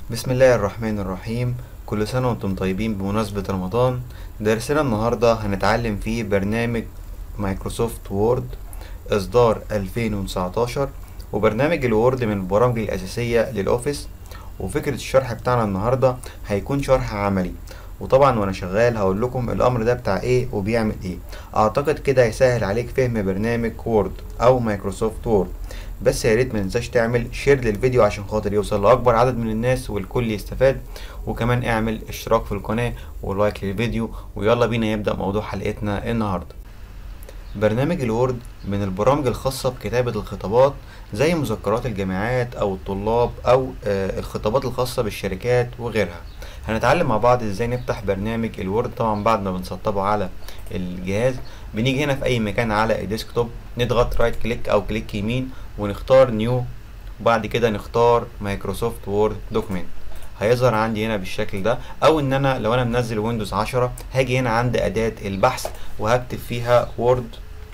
بسم الله الرحمن الرحيم كل سنة وانتم طيبين بمناسبة رمضان درسنا النهاردة هنتعلم فيه برنامج مايكروسوفت وورد إصدار 2019 وبرنامج الوورد من البرامج الأساسية للأوفيس وفكرة الشرح بتاعنا النهاردة هيكون شرح عملي وطبعا وانا شغال هقول لكم الامر ده بتاع ايه وبيعمل ايه اعتقد كده هيسهل عليك فهم برنامج وورد او مايكروسوفت وورد بس يا ريت ما ننساش تعمل شير للفيديو عشان خاطر يوصل لاكبر عدد من الناس والكل يستفاد وكمان اعمل اشتراك في القناة ولايك للفيديو ويلا بينا يبدأ موضوع حلقتنا النهاردة برنامج الوورد من البرامج الخاصة بكتابة الخطابات زي مذكرات الجامعات أو الطلاب أو آه الخطابات الخاصة بالشركات وغيرها هنتعلم مع بعض ازاي نفتح برنامج الوورد طبعا بعد ما بنسطبه على الجهاز بنيجي هنا في اي مكان على الديسكتوب نضغط رايت كليك او كليك يمين ونختار نيو وبعد كده نختار مايكروسوفت وورد دوكيمنت هيظهر عندي هنا بالشكل ده او ان انا لو انا منزل ويندوز 10 هاجي هنا عند اداة البحث وهكتب فيها وورد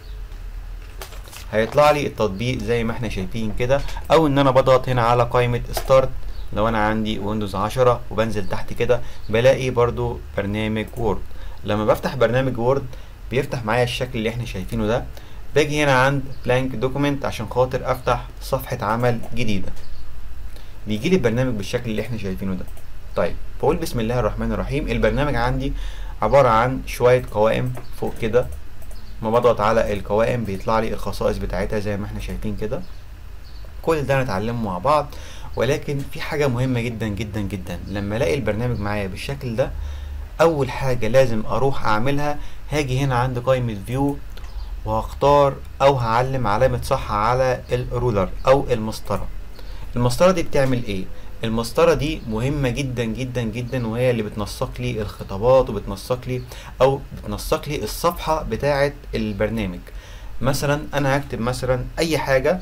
هيطلع لي التطبيق زي ما احنا شايفين كده او ان انا بضغط هنا على قائمة ستارت لو انا عندي ويندوز 10 وبنزل تحت كده بلاقي برضو برنامج وورد لما بفتح برنامج وورد بيفتح معايا الشكل اللي احنا شايفينه ده باجي هنا عند بلانك دوكيمنت عشان خاطر افتح صفحة عمل جديدة بيجي لي البرنامج بالشكل اللي احنا شايفينه ده طيب بقول بسم الله الرحمن الرحيم البرنامج عندي عبارة عن شوية قوائم فوق كده ما بضغط على القوائم بيطلع لي الخصائص بتاعتها زي ما احنا شايفين كده كل ده نتعلمه مع بعض ولكن في حاجة مهمة جدا جدا جدا لما الاقي البرنامج معايا بالشكل ده اول حاجة لازم اروح اعملها هاجي هنا عند قائمة فيو وهختار او هعلم علامة صح على الرولر او المسطرة المسطرة دي بتعمل ايه المسطرة دي مهمة جدا جدا جدا وهي اللي بتنسق لي الخطابات وبتنسق لي او بتنسق لي الصفحة بتاعة البرنامج مثلا انا هكتب مثلا اي حاجة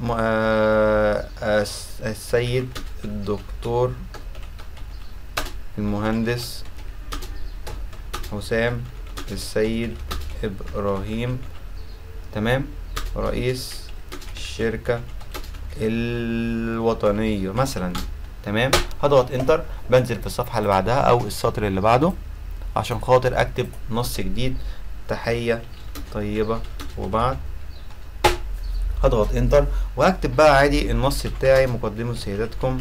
السيد الدكتور المهندس حسام السيد ابراهيم تمام رئيس الشركة الوطنية مثلا تمام هضغط انتر بنزل في الصفحة اللي بعدها او السطر اللي بعده عشان خاطر اكتب نص جديد تحية طيبة وبعد هضغط انتر وهكتب بقى عادي النص بتاعي مقدمة سيادتكم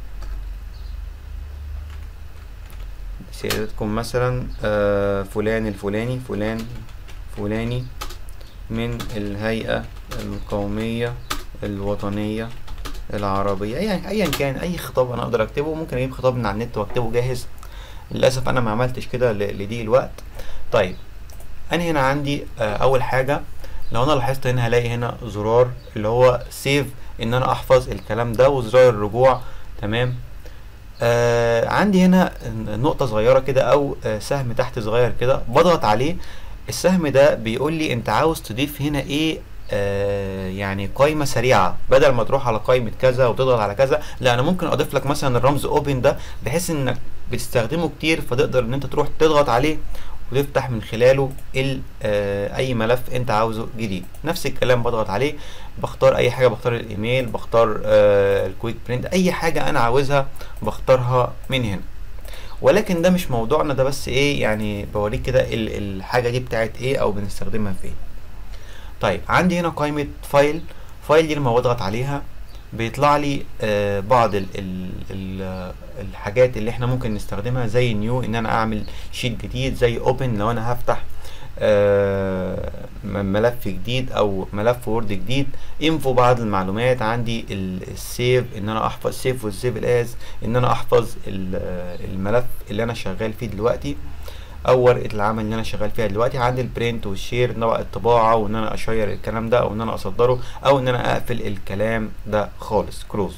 سيادتكم مثلا آه فلان الفلاني فلان فلاني من الهيئة القومية الوطنية العربية ايا ايا كان اي خطاب انا اقدر اكتبه ممكن اجيب خطاب من على النت واكتبه جاهز للاسف انا ما عملتش كده لضيق الوقت طيب انا هنا عندي آه اول حاجة لو انا لاحظت هنا هلاقي هنا زرار اللي هو سيف ان انا احفظ الكلام ده وزرار الرجوع تمام آه عندي هنا نقطة صغيرة كده او آه سهم تحت صغير كده بضغط عليه السهم ده بيقول لي انت عاوز تضيف هنا ايه آه يعني قائمة سريعة بدل ما تروح على قائمة كذا وتضغط على كذا لا انا ممكن اضيف لك مثلا الرمز اوبن ده بحيث انك بتستخدمه كتير فتقدر ان انت تروح تضغط عليه وتفتح من خلاله آه اي ملف انت عاوزه جديد نفس الكلام بضغط عليه بختار اي حاجه بختار الايميل بختار آه الكويك برنت اي حاجه انا عاوزها بختارها من هنا ولكن ده مش موضوعنا ده بس ايه يعني بوريك كده الحاجه دي بتاعت ايه او بنستخدمها فين طيب عندي هنا قائمه فايل فايل دي لما بضغط عليها بيطلع لي آه بعض ال ال ال الحاجات اللي احنا ممكن نستخدمها زي نيو ان انا اعمل شيت جديد زي اوبن لو انا هفتح آه ملف جديد او ملف وورد جديد انفو بعض المعلومات عندي السيف ان انا احفظ سيف والسيف الاز ان انا احفظ الملف اللي انا شغال فيه دلوقتي او ورقه العمل اللي انا شغال فيها دلوقتي عندي البرنت والشير نوع الطباعه وان انا اشير الكلام ده او ان انا اصدره او ان انا اقفل الكلام ده خالص كلوز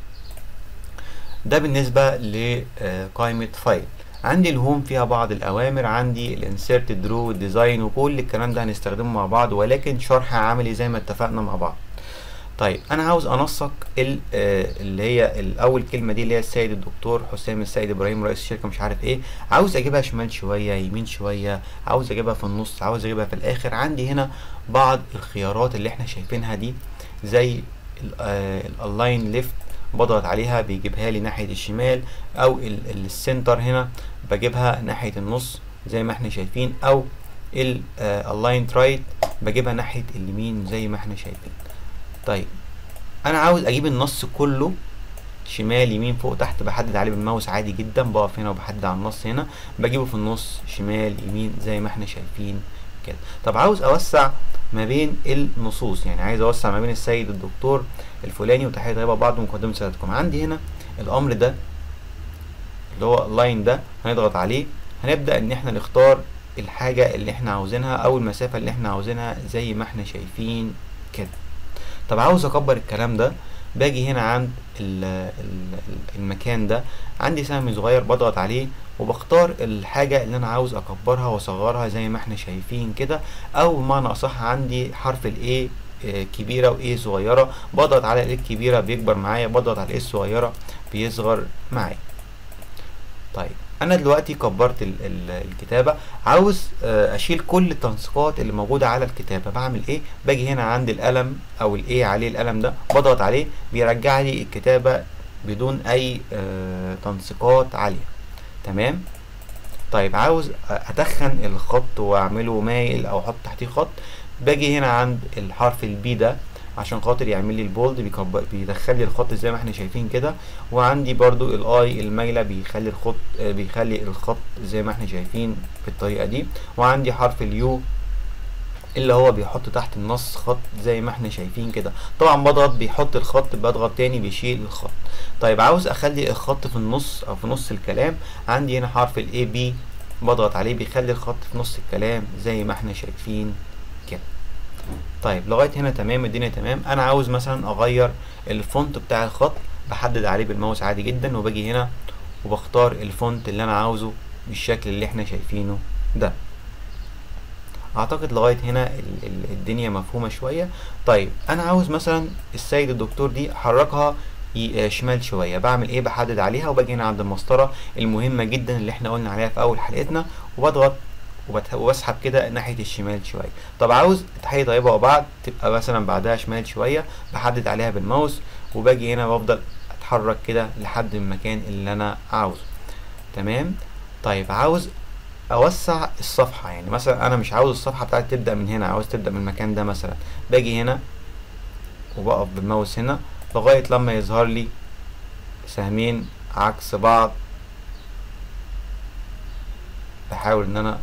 ده بالنسبه لقائمه فايل عندي الهوم فيها بعض الاوامر عندي الانسيرت درو ديزاين وكل الكلام ده هنستخدمه مع بعض ولكن شرح عملي زي ما اتفقنا مع بعض طيب انا عاوز انسق اللي هي الاول كلمه دي اللي هي السيد الدكتور حسام السيد ابراهيم رئيس الشركه مش عارف ايه عاوز اجيبها شمال شويه يمين شويه عاوز اجيبها في النص عاوز اجيبها في الاخر عندي هنا بعض الخيارات اللي احنا شايفينها دي زي الالاين ليفت بضغط عليها بيجيبها لي ناحية الشمال او السنتر هنا بجيبها ناحية النص زي ما احنا شايفين او الالاينت رايت بجيبها ناحية اليمين زي ما احنا شايفين طيب انا عاوز اجيب النص كله شمال يمين فوق تحت بحدد عليه بالماوس عادي جدا بقف هنا وبحدد على النص هنا بجيبه في النص شمال يمين زي ما احنا شايفين كده طب عاوز اوسع ما بين النصوص يعني عايز اوسع ما بين السيد الدكتور الفلاني وتحيه طيبه بعض مقدمه سيادتكم عندي هنا الامر ده اللي هو اللاين ده هنضغط عليه هنبدا ان احنا نختار الحاجه اللي احنا عاوزينها او المسافه اللي احنا عاوزينها زي ما احنا شايفين كده طب عاوز اكبر الكلام ده باجي هنا عند المكان ده عندي سهم صغير بضغط عليه وبختار الحاجة اللي أنا عاوز أكبرها وأصغرها زي ما احنا شايفين كده أو بمعنى أصح عندي حرف ال A كبيرة و A صغيرة بضغط على ال الكبيرة بيكبر معايا بضغط على ال الصغيرة بيصغر معايا طيب انا دلوقتي كبرت ال ال الكتابة عاوز اشيل كل التنسيقات اللي موجودة على الكتابة بعمل ايه باجي هنا عند القلم او الايه عليه القلم ده بضغط عليه بيرجع لي الكتابة بدون اي تنسيقات عالية تمام طيب عاوز اتخن الخط واعمله مايل او احط تحتيه خط باجي هنا عند الحرف البي ده عشان خاطر يعمل لي البولد بيكبر بيدخل لي الخط زي ما احنا شايفين كده وعندي برضو الاي المايله بيخلي الخط بيخلي الخط زي ما احنا شايفين بالطريقه دي وعندي حرف اليو اللي هو بيحط تحت النص خط زي ما احنا شايفين كده طبعا بضغط بيحط الخط بضغط تاني بيشيل الخط طيب عاوز اخلي الخط في النص او في نص الكلام عندي هنا حرف الاي بي بضغط عليه بيخلي الخط في نص الكلام زي ما احنا شايفين كده طيب لغايه هنا تمام الدنيا تمام انا عاوز مثلا اغير الفونت بتاع الخط بحدد عليه بالماوس عادي جدا وباجي هنا وبختار الفونت اللي انا عاوزه بالشكل اللي احنا شايفينه ده اعتقد لغايه هنا ال ال الدنيا مفهومه شويه طيب انا عاوز مثلا السيد الدكتور دي احركها شمال شويه بعمل ايه بحدد عليها وباجي هنا عند المسطره المهمه جدا اللي احنا قلنا عليها في اول حلقتنا وبضغط وبسحب كده ناحيه الشمال شويه طب عاوز تحيه طيبه وبعد تبقى مثلا بعدها شمال شويه بحدد عليها بالماوس وباجي هنا بفضل اتحرك كده لحد المكان اللي انا عاوزه تمام طيب عاوز اوسع الصفحه يعني مثلا انا مش عاوز الصفحه بتاعتي تبدا من هنا عاوز تبدا من المكان ده مثلا باجي هنا وبقف بالماوس هنا لغايه لما يظهر لي سهمين عكس بعض بحاول ان انا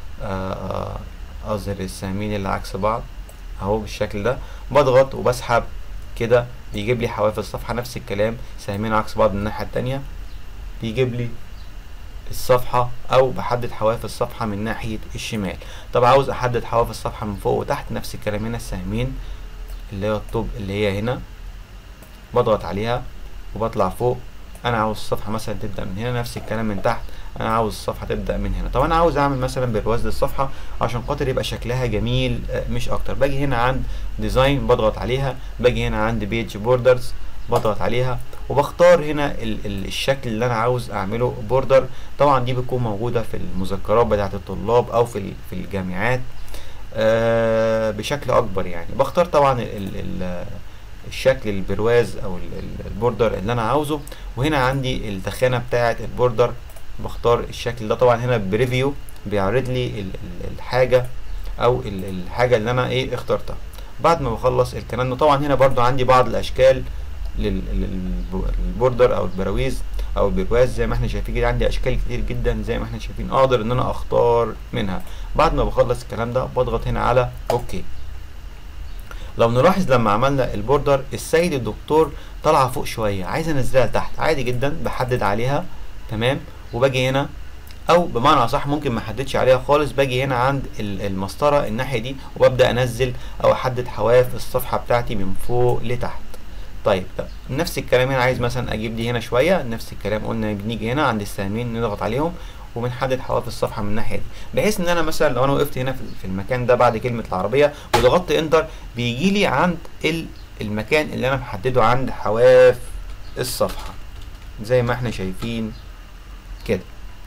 اظهر السهمين اللي عكس بعض اهو بالشكل ده بضغط وبسحب كده بيجيب لي حواف الصفحه نفس الكلام سهمين عكس بعض من الناحيه التانية بيجيب لي الصفحة أو بحدد حواف الصفحة من ناحية الشمال طب عاوز أحدد حواف الصفحة من فوق وتحت نفس الكلام هنا السهمين اللي هي الطوب اللي هي هنا بضغط عليها وبطلع فوق أنا عاوز الصفحة مثلا تبدأ من هنا نفس الكلام من تحت أنا عاوز الصفحة تبدأ من هنا طب أنا عاوز أعمل مثلا برواز للصفحة عشان خاطر يبقى شكلها جميل مش أكتر باجي هنا عند ديزاين بضغط عليها باجي هنا عند بيج بوردرز بضغط عليها وبختار هنا ال ال الشكل اللي انا عاوز اعمله بوردر طبعا دي بتكون موجودة في المذكرات بتاعة الطلاب او في في الجامعات آه بشكل اكبر يعني بختار طبعا ال ال الشكل البرواز او البوردر اللي انا عاوزه وهنا عندي التخانة بتاعة البوردر بختار الشكل ده طبعا هنا بريفيو بيعرض لي الحاجة او الحاجة اللي انا ايه اخترتها بعد ما بخلص الكلام ده طبعا هنا برضو عندي بعض الاشكال للبوردر او البراويز او البرواز زي ما احنا شايفين كده عندي اشكال كتير جدا زي ما احنا شايفين اقدر ان انا اختار منها بعد ما بخلص الكلام ده بضغط هنا على اوكي لو نلاحظ لما عملنا البوردر السيد الدكتور طالعه فوق شويه عايز انزلها تحت عادي جدا بحدد عليها تمام وباجي هنا او بمعنى اصح ممكن ما احددش عليها خالص باجي هنا عند المسطره الناحيه دي وببدا انزل او احدد حواف الصفحه بتاعتي من فوق لتحت طيب نفس الكلام هنا عايز مثلا اجيب دي هنا شويه نفس الكلام قلنا بنيجي هنا عند السهمين نضغط عليهم وبنحدد حواف الصفحه من الناحيه دي بحيث ان انا مثلا لو انا وقفت هنا في المكان ده بعد كلمه العربيه وضغطت انتر بيجي لي عند المكان اللي انا محدده عند حواف الصفحه زي ما احنا شايفين كده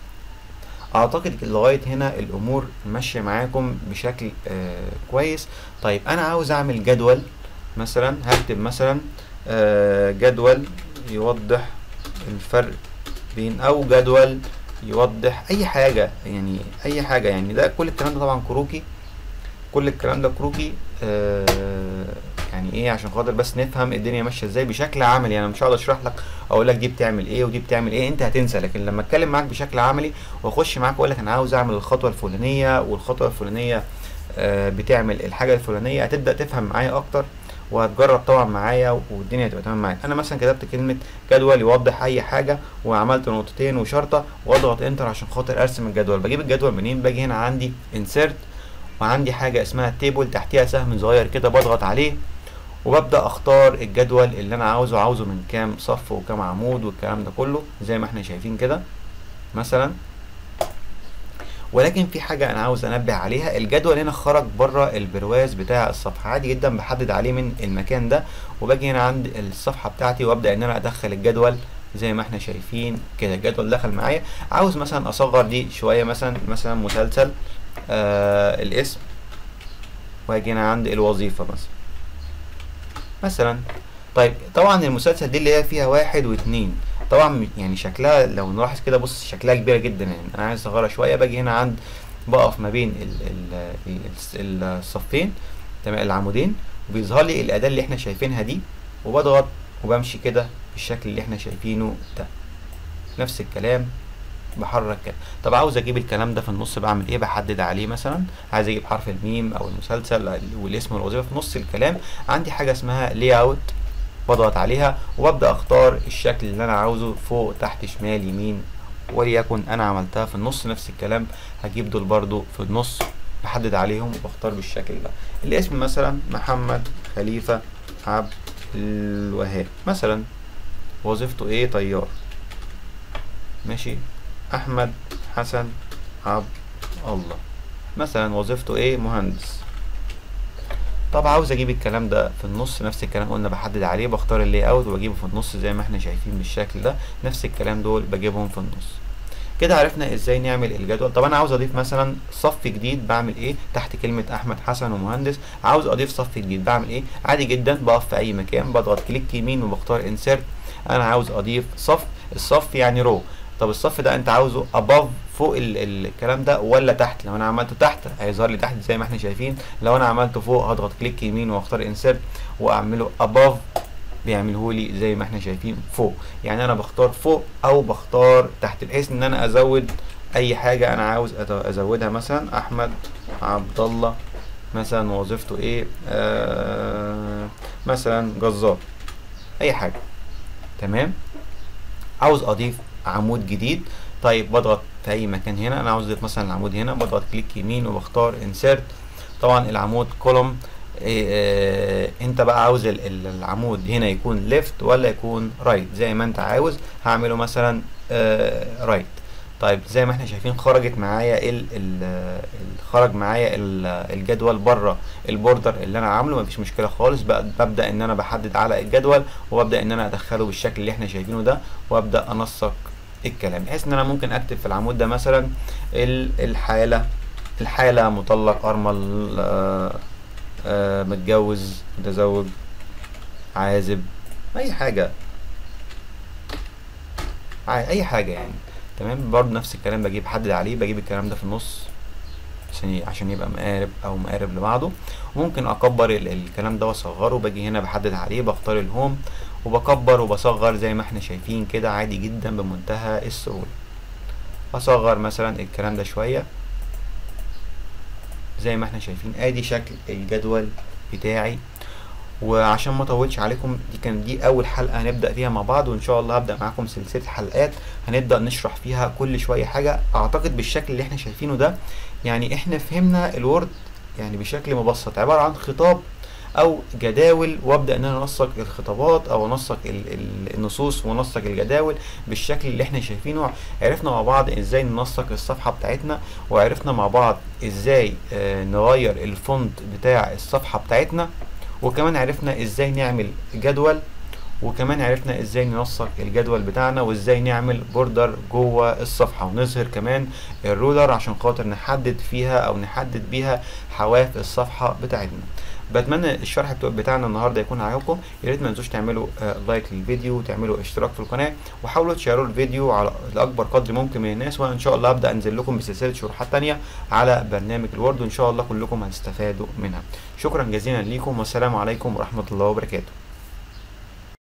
اعتقد لغايه هنا الامور ماشيه معاكم بشكل آه كويس طيب انا عاوز اعمل جدول مثلا هكتب مثلا آه جدول يوضح الفرق بين او جدول يوضح اي حاجة يعني اي حاجة يعني ده كل الكلام ده طبعا كروكي كل الكلام ده كروكي آه يعني ايه عشان خاطر بس نفهم الدنيا ماشيه ازاي بشكل عملي انا مش هقعد اشرح لك اقول لك دي بتعمل ايه ودي بتعمل ايه انت هتنسى لكن لما اتكلم معاك بشكل عملي واخش معاك واقول لك انا عاوز اعمل الخطوه الفلانيه والخطوه الفلانيه آه بتعمل الحاجه الفلانيه هتبدا تفهم معايا اكتر وهتجرب طبعا معايا والدنيا هتبقى تمام معاك انا مثلا كتبت كلمه جدول يوضح اي حاجه وعملت نقطتين وشرطه واضغط انتر عشان خاطر ارسم الجدول بجيب الجدول منين باجي هنا عندي انسيرت وعندي حاجه اسمها تيبل تحتيها سهم صغير كده بضغط عليه وببدا اختار الجدول اللي انا عاوزه عاوزه من كام صف وكام عمود والكلام ده كله زي ما احنا شايفين كده مثلا ولكن في حاجة أنا عاوز أنبه عليها الجدول هنا خرج بره البرواز بتاع الصفحة عادي جدا بحدد عليه من المكان ده وباجي هنا عند الصفحة بتاعتي وأبدأ إن أنا أدخل الجدول زي ما احنا شايفين كده الجدول دخل معايا عاوز مثلا أصغر دي شوية مثلا مثلا مسلسل آه الاسم وأجي هنا عند الوظيفة مثلا مثلا طيب طبعا المسلسل دي اللي هي فيها واحد واتنين طبعا يعني شكلها لو نلاحظ كده بص شكلها كبيره جدا يعني انا عايز اصغرها شويه باجي هنا عند بقف ما بين ال ال الصفين تمام العمودين وبيظهر لي الاداه اللي احنا شايفينها دي وبضغط وبمشي كده بالشكل اللي احنا شايفينه ده نفس الكلام بحرك كده طب عاوز اجيب الكلام ده في النص بعمل ايه بحدد عليه مثلا عايز اجيب حرف الميم او المسلسل والاسم والوظيفه في نص الكلام عندي حاجه اسمها لي اوت بضغط عليها وببدا اختار الشكل اللي انا عاوزه فوق تحت شمال يمين وليكن انا عملتها في النص نفس الكلام هجيب دول برضو في النص بحدد عليهم وبختار بالشكل ده الاسم مثلا محمد خليفة عبد الوهاب مثلا وظيفته ايه طيار ماشي احمد حسن عبد الله مثلا وظيفته ايه مهندس طب عاوز اجيب الكلام ده في النص نفس الكلام قلنا بحدد عليه بختار اللي اوت وبجيبه في النص زي ما احنا شايفين بالشكل ده نفس الكلام دول بجيبهم في النص كده عرفنا ازاي نعمل الجدول طب انا عاوز اضيف مثلا صف جديد بعمل ايه تحت كلمه احمد حسن ومهندس عاوز اضيف صف جديد بعمل ايه عادي جدا بقف في اي مكان بضغط كليك يمين وبختار انسيرت انا عاوز اضيف صف الصف يعني رو طب الصف ده انت عاوزه above فوق ال ال الكلام ده ولا تحت لو انا عملته تحت هيظهر لي تحت زي ما احنا شايفين لو انا عملته فوق هضغط كليك يمين واختار انسيرت واعمله above بيعمله لي زي ما احنا شايفين فوق يعني انا بختار فوق او بختار تحت بحيث ان انا ازود اي حاجه انا عاوز ازودها مثلا احمد عبد الله مثلا وظيفته ايه آه مثلا جزار اي حاجه تمام عاوز اضيف عمود جديد طيب بضغط في اي مكان هنا انا عاوز اضيف مثلا العمود هنا بضغط كليك يمين وبختار انسيرت طبعا العمود كولوم إيه إيه انت بقى عاوز العمود هنا يكون ليفت ولا يكون رايت right. زي ما انت عاوز هعمله مثلا رايت right. طيب زي ما احنا شايفين خرجت معايا ال ال خرج معايا الجدول بره البوردر اللي انا عامله مفيش مشكله خالص بقى ببدا ان انا بحدد على الجدول وببدا ان انا ادخله بالشكل اللي احنا شايفينه ده وابدا انسق الكلام بحيث ان انا ممكن اكتب في العمود ده مثلا الحاله الحاله مطلق ارمل آآ آآ متجوز متزوج عازب اي حاجه اي حاجه يعني تمام برضه نفس الكلام بجيب حدد عليه بجيب الكلام ده في النص عشان عشان يبقى مقارب او مقارب لبعضه ممكن اكبر الكلام ده واصغره باجي هنا بحدد عليه بختار الهوم وبكبر وبصغر زي ما احنا شايفين كده عادي جدا بمنتهى السهوله اصغر مثلا الكلام ده شويه زي ما احنا شايفين ادي شكل الجدول بتاعي وعشان ما اطولش عليكم دي كان دي اول حلقه هنبدا فيها مع بعض وان شاء الله هبدا معاكم سلسله حلقات هنبدا نشرح فيها كل شويه حاجه اعتقد بالشكل اللي احنا شايفينه ده يعني احنا فهمنا الوورد يعني بشكل مبسط عباره عن خطاب او جداول وابدا ان انا انسق الخطابات او انسق النصوص وانسق الجداول بالشكل اللي احنا شايفينه عرفنا مع بعض ازاي ننسق الصفحه بتاعتنا وعرفنا مع بعض ازاي آه نغير الفونت بتاع الصفحه بتاعتنا وكمان عرفنا ازاي نعمل جدول وكمان عرفنا ازاي ننسق الجدول بتاعنا وازاي نعمل بوردر جوه الصفحه ونظهر كمان الرولر عشان خاطر نحدد فيها او نحدد بيها حواف الصفحه بتاعتنا بتمنى الشرح بتاع- بتاعنا النهارده يكون عجبكم يا ريت ما تنسوش تعملوا آه، لايك للفيديو وتعملوا اشتراك في القناه وحاولوا تشيروا الفيديو على لاكبر قدر ممكن من الناس وانا ان شاء الله ابدا انزل لكم بسلسله شروحات تانية على برنامج الوورد وان شاء الله كلكم هتستفادوا منها شكرا جزيلا ليكم والسلام عليكم ورحمه الله وبركاته